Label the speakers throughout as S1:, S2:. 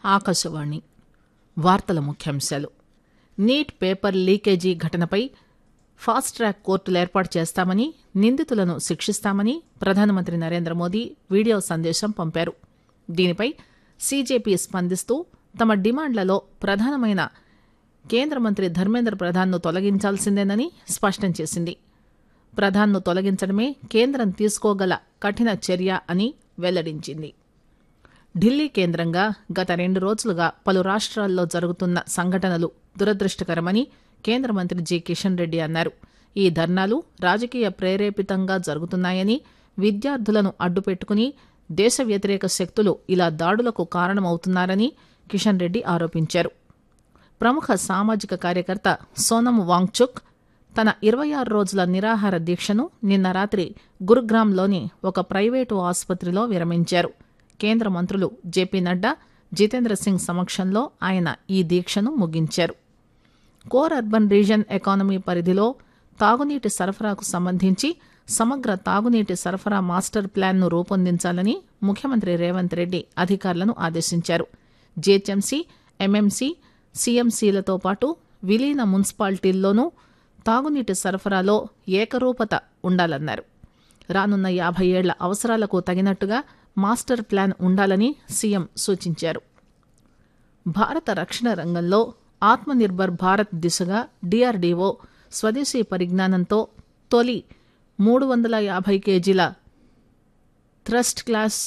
S1: ఆకాశవాణి వార్తల ముఖ్యాంశాలు NEET paper leakage ఘటనపై ఫాస్ట్ ట్రాక్ కోర్టులు ఏర్పాటు చేస్తామని నిందితులను శిక్షిస్తామని ప్రధానమంత్రి నరేంద్ర మోదీ వీడియో సందేశం పంపారు దీనిపై సీజేపీ స్పందిస్తూ తమ డిమాండ్లలో ప్రధానమైన కేంద్ర మంత్రి ధర్మేంద్ర ప్రధాన్ను తొలగించాల్సిందేనని స్పష్టం చేసింది ప్రధాన్ను తొలగించడమే కేంద్రం తీసుకోగల కఠిన చర్య అని వెల్లడించింది ఢిల్లీ కేంద్రంగా గత రెండు రోజులుగా పలు రాష్ట్రాల్లో జరుగుతున్న సంఘటనలు దురదృష్టకరమని కేంద్ర మంత్రి జి కిషన్ రెడ్డి అన్నారు ఈ ధర్నాలు రాజకీయ ప్రేరేపితంగా జరుగుతున్నాయని విద్యార్థులను అడ్డుపెట్టుకుని దేశ వ్యతిరేక శక్తులు ఇలా దాడులకు కారణమవుతున్నారని కిషన్ రెడ్డి ఆరోపించారు ప్రముఖ సామాజిక కార్యకర్త సోనం వాంగ్చుక్ తన ఇరవై ఆరు రోజుల నిరాహార దీక్షను నిన్న రాత్రి గురుగ్రామ్లోని ఒక ప్రైవేటు ఆసుపత్రిలో విరమించారు కేంద్ర మంత్రులు జేపీ నడ్డా జితేంద్ర సింగ్ సమక్షంలో ఆయన ఈ దీక్షను ముగించారు కోర్ అర్బన్ రీజన్ ఎకానమీ పరిధిలో తాగునీటి సరఫరాకు సంబంధించి సమగ్ర తాగునీటి సరఫరా మాస్టర్ ప్లాన్ను రూపొందించాలని ముఖ్యమంత్రి రేవంత్ రెడ్డి అధికారులను ఆదేశించారు జీహెచ్ఎంసీ ఎంఎంసీ సీఎంసీలతో పాటు విలీన మున్సిపాలిటీల్లోనూ తాగునీటి సరఫరాలో ఏకరూపత ఉండాలన్నారు రానున్న యాభై ఏళ్ల అవసరాలకు తగినట్టుగా మాస్టర్ ప్లాన్ ఉండాలని సీఎం సూచించారు భారత రక్షణ రంగంలో ఆత్మనిర్భర్ భారత్ దిశగా డీఆర్డీఓ స్వదేశీ పరిజ్ఞానంతో తొలి మూడు వందల యాభై కేజీల థ్రస్ట్ క్లాస్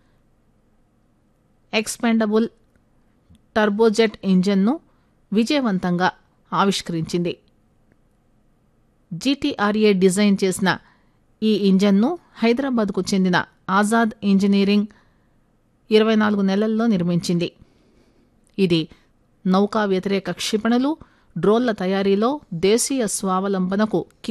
S1: ఎక్స్పెండబుల్ టర్బోజెట్ ఇంజన్ను విజయవంతంగా ఆవిష్కరించింది జీటీఆర్ఏ డిజైన్ చేసిన ఈ ఇంజన్ను హైదరాబాద్కు చెందిన ఆజాద్ ఇంజనీరింగ్ ఇరవై నాలుగు నెలల్లో నిర్మించింది ఇది నౌకా వ్యతిరేక క్షిపణులు డ్రోన్ల తయారీలో దేశీయ స్వావలంబనకు